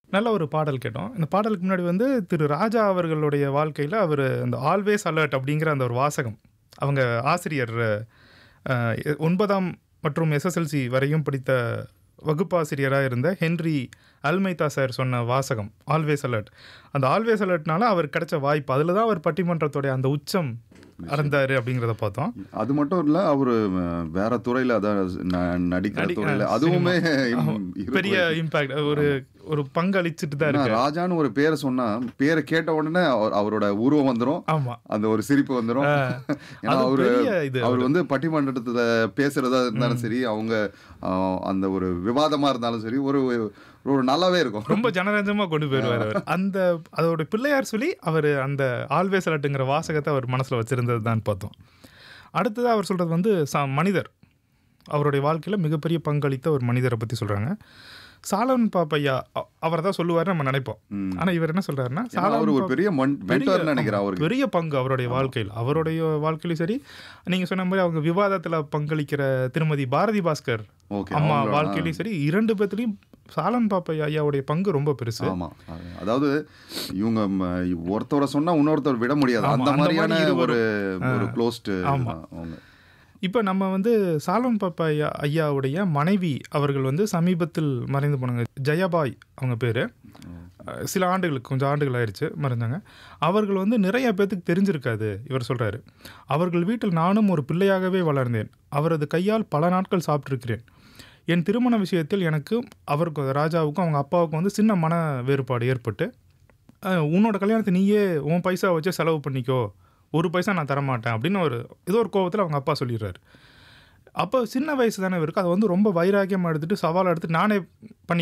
நல்ல ஒரு பாடல் கேட்டோம் இந்த பாடலுக்கு முன்னாடி வந்து திரு ராஜா அவர்களுடைய வாழ்க்கையில் அவர் அந்த ஆல்வேஸ் அலர்ட் அப்படிங்கிற அந்த ஒரு வாசகம் அவங்க ஆசிரியர் அஹ், ஒன்பதாம் மற்றும் எஸ்எஸ்எல்சி வரையும் படித்த வகுப்பாசிரியராக இருந்த ஹென்றி அல்மைதா சார் சொன்ன வாசகம் ஆல்வேஸ் அலர்ட் அந்த ஆல்வேஸ் அலர்ட்னால அவர் கிடைச்ச வாய்ப்பு அதில் தான் அவர் பட்டிமன்றத்தோடைய அந்த உச்சம் அறந்தாரு அப்படிங்கிறத பார்த்தோம் அது மட்டும் இல்ல அவரு அஹ், வேற துறையில அதாவது ந- நடிக்கிற நடி- துறையில ஆ, அதுவுமே ஆமா. இரு- பெரிய இம்பாக்ட் ஒரு ஒரு பங்களிச்சுட்டு தான் ஏன்னா, இருக்கு ராஜான்னு ஒரு பேரை சொன்னா பேரை கேட்ட உடனே அவர்- அவரோட உருவம் வந்துரும் ஆமா அந்த ஒரு சிரிப்பு வந்துரும் ஏன்னா அது அவரு பெரிய இது அவர் வந்து பட்டிமன்றத்துல பேசுறதா இருந்தாலும் சரி அவங்க அஹ், அந்த ஒரு விவாதமா இருந்தாலும் சரி ஒரு ஒரு நல்லாவே இருக்கும் ரொம்ப ஜனரஞ்சமா கொண்டு போயிடுவார் அவர் அந்த அதோட பிள்ளையார் சொல்லி அவர் அந்த ஆல்வேஸ் அலட்டுங்கிற வாசகத்தை அவர் மனசுல வச்சிருந்தது தான் பார்த்தோம் அடுத்தது அவர் சொல்றது வந்து ச- மனிதர் அவருடைய வாழ்க்கையில மிகப்பெரிய பங்களித்த ஒரு மனிதரை பத்தி சொல்றாங்க சாலன் பாப்பையா அவரை தான் சொல்லுவாரு நம்ம நினைப்போம் ம். ஆனா இவர் என்ன சொல்றாருன்னா ஏன்னா அவர் சாலமன் ஒரு பாப்பையா- பெரிய மென்டர்னு நினைக்கிறேன் அவருக்கு பெரிய பங்கு அவருடைய வாழ்க்கையில் அவருடைய வாழ்க்கையிலும் சரி நீங்க சொன்ன மாதிரி அவங்க விவாதத்துல பங்களிக்கிற திருமதி பாரதி பாஸ்கர் ஓகே அம்மா வாழ்க்கையிலையும் சரி இரண்டு பேர்த்துலயும் சாலன் பாப்பையா ஐயாவுடைய பங்கு ரொம்ப பெருசு ஆமா அது- அதாவது இவங்க ம, ஒருத்தரை சொன்னா இன்னொருத்தர் விட முடியாது ஆமா, அந்த அந்த மாதிரியான மாதிரி இருவரும். ஒரு ஒரு க்ளோஸ்டு ஆமா. அவங்க இப்போ நம்ம வந்து சாலன் பாப்பா ஐயா ஐயாவுடைய மனைவி அவர்கள் வந்து சமீபத்தில் மறைந்து போனாங்க ஜெயபாய் அவங்க பேர் சில ஆண்டுகளுக்கு கொஞ்சம் ஆண்டுகள் ஆயிடுச்சு மறைஞ்சாங்க அவர்கள் வந்து நிறைய பேத்துக்கு தெரிஞ்சிருக்காது இவர் சொல்கிறாரு அவர்கள் வீட்டில் நானும் ஒரு பிள்ளையாகவே வளர்ந்தேன் அவரது கையால் பல நாட்கள் சாப்பிட்டிருக்கிறேன் என் திருமண விஷயத்தில் எனக்கு அவருக்கு ராஜாவுக்கும் அவங்க அப்பாவுக்கும் வந்து சின்ன மன வேறுபாடு ஏற்பட்டு அஹ், உன்னோட கல்யாணத்தை நீயே உன் பைசா வச்சு செலவு பண்ணிக்கோ ஒரு பைசா நான் தரமாட்டேன் அப்படின்னு ஒரு ஏதோ ஒரு கோவத்தில் அவங்க அப்பா சொல்லிடுறாரு அப்போ சின்ன வயசு தானே இருக்கு அதை வந்து ரொம்ப வைராக்கியமாக எடுத்துட்டு சவாலாக எடுத்து நானே பண்ணி